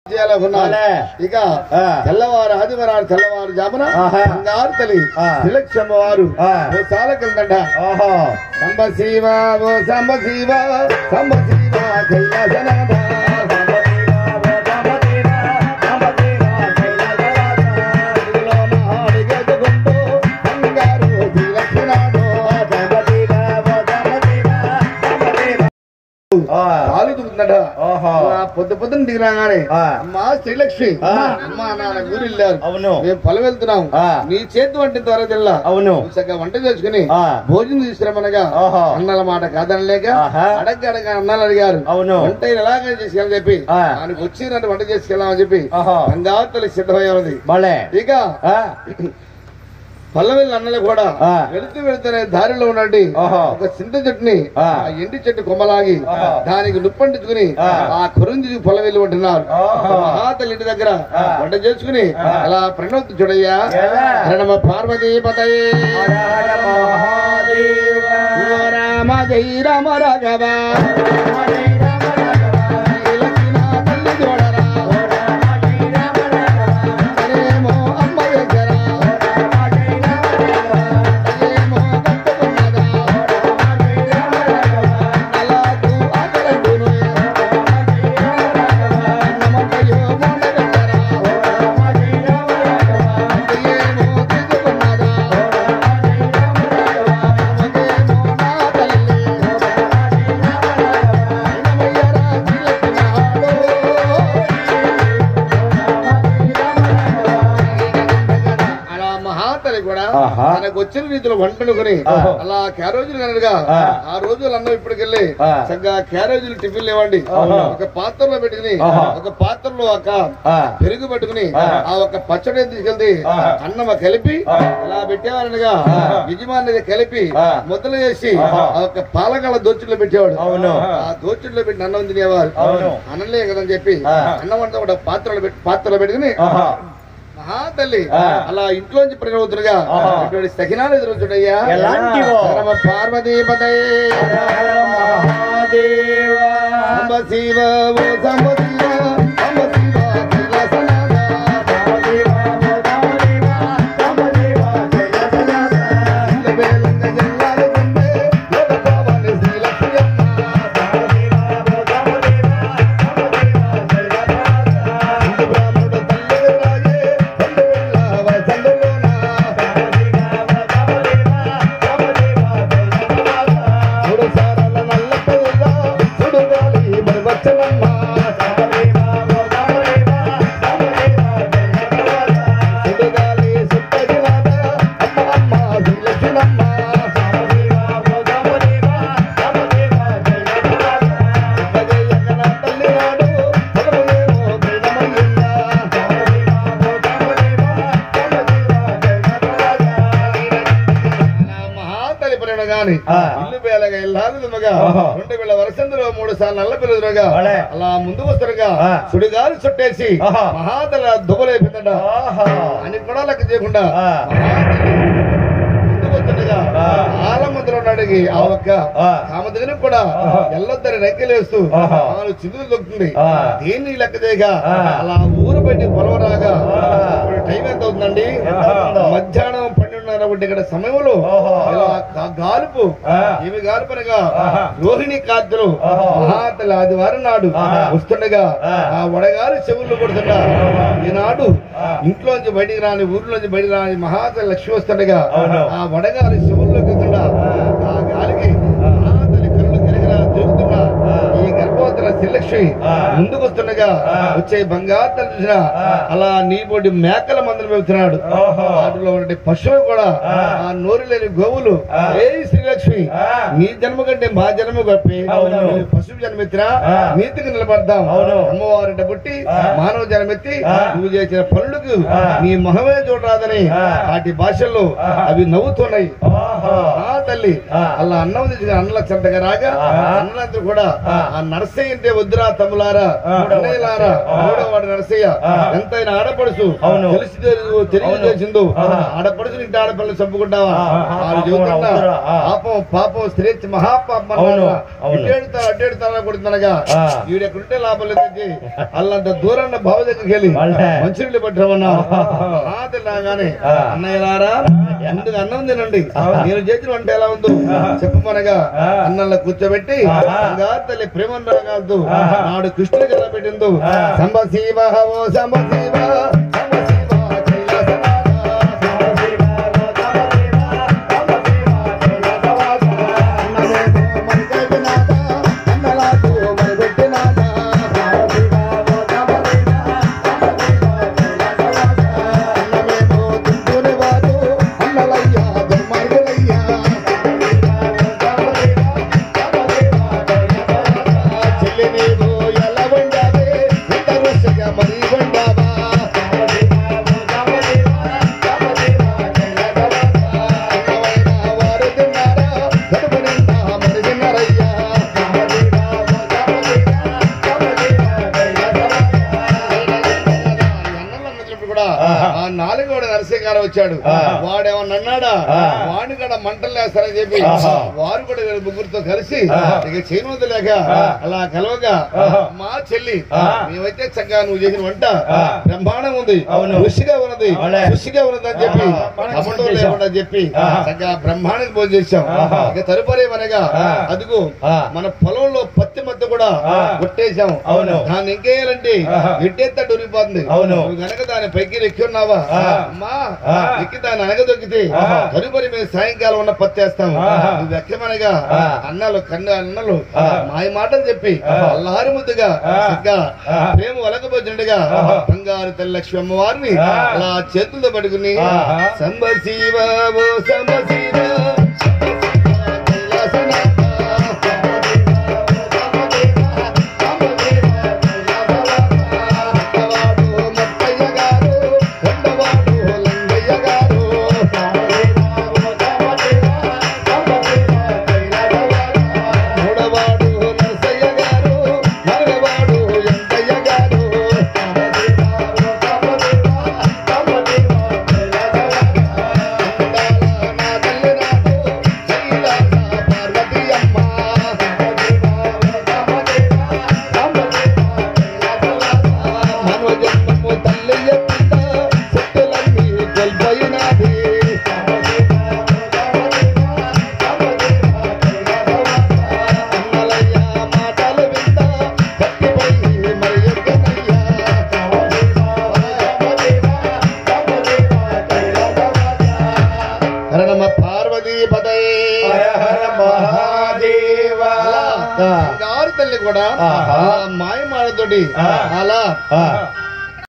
చేయాలనుకున్నాను భలే. ఇక ఆ. తెల్లవారు ఆదివారం తెల్లవారు జామున ఆహా. బంగారు తల్లి ఆ. తిలక్షమ్మ వారు ఆ. ఓ సాలకందండ ఓహో సంబ శివ ఓ సంబ శివ సంబ శివ కైలాసనాథ ఇదిలోన అడిగెదుగుంటూ బంగారు తిలక్షనాథో. కాలు దుకుందట ఓహో. పొద్దు పొద్దున దిగిరాగానే ఆ. అమ్మా శ్రీలక్ష్మి ఆ. అమ్మా నాన్న ఊరు వెళ్ళారు అవును. మేము పొలం వెళ్తున్నాం ఆ. నీ చేతి వంట ద్వారా తెల్లా అవును. చక్కగా వంట చేసుకుని ఆ. భోజనం తీసుకురమ్మనగా ఓహో. అన్నల మాట కాదనలేక ఆహా. అడగ అడగ అన్నాలు అడిగారు అవును. వంట ఎలాగ చేసుకెళ్ళని చెప్పి ఆ. ఆయనకు వచ్చినట్టు వంట చేసుకెళ్ళామని చెప్పి ఓహో. బంగారు సిద్ధమై ఉన్నది భలే ఇక ఆ, పల్లవెల్లి అన్నలు కూడా ఆ. వెళుతూ వెళుతున్న దారిలో ఉన్నట్టు ఓహో. ఒక చింత చెట్టుని ఆ. ఆ ఎండి చెట్టు కొమ్మలాగి ఓహో. దానికి నుప్పంటించుకుని ఆ. ఆ కొరుంది పొలవెల్లి ఉంటున్నారు ఓహో. మహాతల్లి ఇంటి దగ్గర ఆ. వంట చేసుకుని ఆ. అలా ప్రణోత్తు చూడయ్యా ఎలా? ప్రణమ పార్వతీ పతయే హర హర మహాదేవ. రామ జై రామ రాఘవ లక్ష్మణ తల్లి చూడరా హరేమో అమ్మ దగ్గర హరేమో కట్టుకున్నదా అలాకు ఆకలంటును నమ్మకయో మోడగట్టరా హరేమో తీసుకున్నదా నమ్మకేమో నా తల్లి నమయ్యరా తిలకినాడో అలా మహాతలి కూడా ఆహా. తనకు వచ్చిన రీతిలో వంటనుకుని ఆహా. అలా క్యారేజీలు కనుక ఆ. ఆ రోజులు అన్నం ఇప్పటికెళ్ళి ఆ. చక్కగా క్యారేజీలు టిఫిన్ లేవండి ఆహా. ఒక పాత్రలో పెట్టుకుని ఆహా. ఒక పాత్రలో ఒక ఆ. పెరుగు పెట్టుకుని ఆ. ఆ ఒక పచ్చడి తీసుకెళ్తే ఆహా. అన్నం కలిపి ఆ. అలా పెట్టేవారనగా ఆ. యజమాని కలిపి ఆ. ముద్దలు చేసి ఆహా. ఆ ఒక పాలకాల దోచుల్లో పెట్టేవాడు అవును. ఆ దోచుల్లో పెట్టి అన్నం తినేవారు అవును. అన్నలే కదని చెప్పి ఆ. అన్నం అంతా కూడా పాత్రలో పెట్టి పాత్రలో పెట్టుకుని ఆహా. మహాతల్లి ఆ. అలా ఇంట్లోంచి ప్రజలవుతుండగా ఆహా. ఇటువంటి సకినాలు ఎదురవుతుండయ్యా ఎలాంటివో? పరమ పార్వతీపతయే హర హర మహాదేవ. సంబ శివ ఓ సంబ శివ సంబ శివ కైలాసనాథ. ఇల్లవేలంగ జల్లాడుతుండే లోకపావని శ్రీలక్ష్మమ్మ. ఇందు బ్రాహ్మణుడు తల్లి రాజే తండ్రి వెళ్ళావ చంద్రులోన. మూడు సారల నల్ల పిల్ల సుడుగాలి మరి వచ్చనమ్మ. సుడుగాలి సుట్టగినాద అమ్మ అమ్మ శ్రీలక్ష్మమ్మ. భజయ్యగన తల్లి నాడు పొలములేమో ప్రేమయ్యిందా. నా మహాతలి పరిణ గాని ఆ. ఇల్లు పేలగా ఇల్లాలు దుమ్మగా ఆహా. రెండు వేల వర్షందులో మూడు సార్లు నల్ల పిల్లలుగా భలే. అలా ముందు వస్తారుగా ఆ. సుడిగాలు చుట్టేసి ఆహా. మహాతల దుబ్బలైపోయిందట ఆహా. అని కూడా లెక్క చేయకుండా ఆ. మహాతల్లి ముందు వస్తుండగా ఆ. ఆలమందులో అడిగి ఆ ఒక్క ఆ. కామదగిన కూడా ఆహా. ఎల్లొద్దరి రెక్కలేస్తూ ఆహా. నాలుగు చిదులు దొక్కుతుంది ఆ. దీన్ని లెక్క చేయక ఆ. అలా ఊరు బయట పొలం రాగా ఆ. ఇప్పుడు టైం ఎంత అవుతుందండి ఎంత అవుతుందో? మధ్యాహ్నం పన్నెండున్నర ఒకటి ఇక్కడ సమయంలో ఓహో. ఇలా గా- గాలుపు ఆ. ఏమి గాలుపు అనగా ఆహా. రోహిణి కార్తెలు ఓహో. మహాతల ఆదివారం నాడు ఆహా. వస్తుండగా ఆ. ఆ వడగారు చెవులు కొడుతుండగా ఓహో. ఈనాడు ఆ. ఇంట్లోంచి బయటికి రాని ఊర్లోంచి బయటికి రాని మహాతల లక్ష్మి వస్తుండగా అవును. ఆ వడగాలి చెవుల్లోకి వెళ్తుండా ఆ గాలికి ఆ. మహాతల్లి కళ్ళు తిరిగిన తిరుగుతున్నా ఆ. ఈ గర్భవతుల శ్రీలక్ష్మి ఆ. ముందుకు వస్తుండగా ఆ. వచ్చే బంగారు తల్లి చూసిన ఆ. అలా నీ పొడి మేకల మందులు వెళ్తున్నాడు ఓహో. వాటిలో ఉండే పశువులు కూడా ఆ. ఆ నోరు లేని గోవులు ఆ. ఏ శ్రీలక్ష్మి ఆ. నీ జన్మ కంటే మా జన్మ గొప్పి అవును. నువ్వు పశువు జన్మెత్తినా ఆ. నీతికి నిలబడతాం అవును. అమ్మవారింట పుట్టి ఆ. మానవ జన్మెత్తి ఆ. నువ్వు చేసిన పనులకు ఆ. నీ మొహమే చూడరాదని ఆ. వాటి భాషల్లో ఆ. అవి నవ్వుతున్నాయి ఆహా. ఆ తల్లి ఆ. అలా అన్నం తెచ్చిన అన్నల చెంతగా రాగా ఆహా. అన్నలందరూ కూడా ఆ. ఆ నరసయ్య అంటే వద్దురా తమ్ములారా ఆ. అన్నయ్యలారా ఆ. మూడవ వాడు నరసయ్య ఆ. ఎంతైనా ఆడపడుచు అవును. తెలిసి తెలు- తెలియజేసిందో ఆహా. ఆడపడుచు ఇంటి ఆడపిల్లలు చంపుకుంటావా ఆహా. వాళ్ళు పాపం చెబుతున్నా అవుతురా? ఆ. పాపం పాపం స్త్రీ మహాపాపం అవును, అవును. అడ్డేడుతా అడ్డేడుతా కొడుతుందనగా ఆ. ఈడెక్కడుంటే లాభం లేదండి అల్లంత దూరం బావ దగ్గరికి వెళ్ళి వాళ్ళే. మంచినీళ్ళు పట్టమన్నా ఆహా. తిన్నాగానే ఆ. అన్నయ్య రారా ముందుగా అన్నం తినండి ఆహా. నేను చేసిన వంట ఎలా ఉందో ఆహా. చెప్పమనగా ఆ. అన్నంలో కూర్చోబెట్టి ఆహా. బంగారు తల్లి ప్రేమ రాగాలతో ఆహా. నాడు కృష్ణుడికి ఎలా పెట్టిందో ఆ. సంబ శివ ఓ సంబ శివ సంబ శివ కైలాసనాథ. అన్నమేమో మరిగెట్టినాథ, అన్నలాకు మరిగెట్టినాథ. అన్నమేమో తుంటూరి వాడు, అన్నలయ్య దుర్మార్గులయ్య. చెల్లినేమో ఎలా వండావే, ఇంత రుచిగా మరీ వండావా. అన్నమైన వారు తిన్నారా, కడుపు నిండా మరి తిన్నారయ్యా. అన్నలన్నప్పుడు కూడా ఆహా. ఆ నాలుగోడ నరసింహారావు వచ్చాడు ఆహా. వాడేమన్నా అన్నాడా ఆ. వాడిని కూడా మంటలు వేస్తారని చెప్పి ఆహా. వారు కూడా వీళ్ళ ముగ్గురితో కలిసి ఆహా. ఇక చేయనవద్దు లేక ఆ. అలా కలవగా ఆహా. మా చెల్లి ఆ. మేమైతే చక్కగా నువ్వు చేసిన వంట ఆ. బ్రహ్మాండం ఉంది అవును. రుచిగా ఉన్నది అవులే. రుచిగా ఉన్నది అని చెప్పి ఆహా. కపటం చేశాం. లేకుండా చెప్పి ఆహా. చక్కగా బ్రహ్మాండం భోజనం చేశాం ఆహా. ఇక తదుపరి అనగా ఆ. అదిగో ఆ. మన పొలంలో పత్తి మధ్య కూడా ఆ. కొట్టేశాం అవును. దాన్ని ఇంకేయాలంటే ఆహా. ఎట్టేత్త డొరిగిపోతుంది అవును. నువ్వు గనక దాని పైకి ఎక్కి ఉన్నావా ఆ. అమ్మా ఆ. ఎక్కి దాన్ని అనగదొక్కితే ఆహా. తదుపరి మేము సాయంకాలం ఉన్న పత్తి వేస్తాం ఆహా. నువ్వు ఎక్కమనగా ఆ. అన్నలు కన్ను అన్నలు ఆ. మాయ మాటలు చెప్పి ఆహా. అల్లారి ముద్దుగా ఆ. చక్కగా ఆహా. ప్రేమ వలకపోతుండగా ఆహా. బంగారు తల్లి లక్ష్మి అమ్మవారిని ఆ. అలా చేతులతో పట్టుకుని ఆహా. సంబ శివ ఓ సంబ శివ మూడవాడు నరసయ్య గారు నరవాడు ఎంతయ్య గారు నా తల్లి నాకు కైలాస పార్వతి అమ్మ మనోజన్మము తల్లి ఎత్తుట శక్తులన్నీ కోల్పోయినది అన్నలయ్య మాటలు వింట కత్తిపై మరి ఎక్కనయ్యా హర నమ పార్వతీ పదయే మహాదేవ బంగారు తల్లి కూడా ఆహా. మాయమాడతోటి ఆ. అలా ఆ.